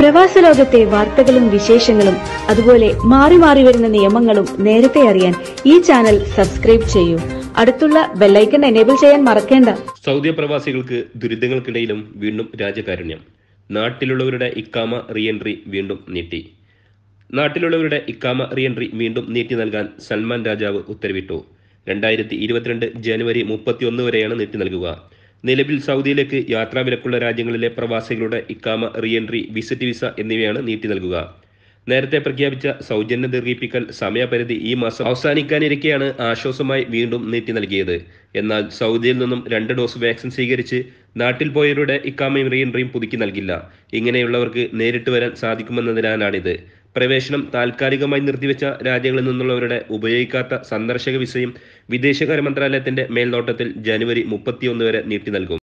പ്രവാസ ലോകത്തെ വാർത്തകളും വിശേഷങ്ങളും അതുപോലെ മാറി മാറി വരുന്ന നിയമങ്ങളും നേരത്തെ അറിയാൻ ഈ ചാനൽ സബ്സ്ക്രൈബ് ചെയ്യൂ അടുത്തുള്ള ബെല്ലൈക്കൺ എനേബിൾ ചെയ്യാൻ മറക്കേണ്ട സൗദി പ്രവാസികൾക്ക് ദുരിതങ്ങൾക്കിടയിലും വീണ്ടും രാജകാരുണ്യം നാട്ടിലുള്ളവരുടെ ഇക്കാമ റീഎൻട്രി വീണ്ടും നീട്ടി നാട്ടിലുള്ളവരുടെ ഇക്കാമ റീഎൻട്രി വീണ്ടും നീട്ടി നൽകാൻ സൽമാൻ രാജാവ് ഉത്തരവിട്ടു രണ്ടായിരത്തി ഇരുപത്തിരണ്ട് ജനുവരി മുപ്പത്തിയൊന്ന് വരെയാണ് നീട്ടി നൽകുക നിലവിൽ സൗദിയിലേക്ക് യാത്രാവിലക്കുള്ള രാജ്യങ്ങളിലെ പ്രവാസികളുടെ ഇക്കാമ റീഎൻട്രി വിസിറ്റ് വിസ എന്നിവയാണ് നീട്ടി നൽകുക നേരത്തെ പ്രഖ്യാപിച്ച സൗജന്യ ദീർഘിപ്പിക്കൽ സമയപരിധി ഈ മാസം അവസാനിക്കാനിരിക്കെയാണ് ആശ്വാസമായി വീണ്ടും നീട്ടി നൽകിയത് എന്നാൽ സൗദിയിൽ നിന്നും രണ്ട് ഡോസ് വാക്സിൻ സ്വീകരിച്ച് നാട്ടിൽ പോയവരുടെ ഇക്കാമയും റീഎൻട്രിയും പുതുക്കി നൽകില്ല ഇങ്ങനെയുള്ളവർക്ക് നേരിട്ട് വരാൻ സാധിക്കുമെന്നതിനാലാണിത് പ്രവേശനം താൽക്കാലികമായി നിർത്തിവെച്ച രാജ്യങ്ങളിൽ നിന്നുള്ളവരുടെ ഉപയോഗിക്കാത്ത സന്ദർശക വിസയും വിദേശകാര്യ മന്ത്രാലയത്തിന്റെ മേൽനോട്ടത്തിൽ ജനുവരി മുപ്പത്തിയൊന്ന് വരെ നീട്ടി നൽകും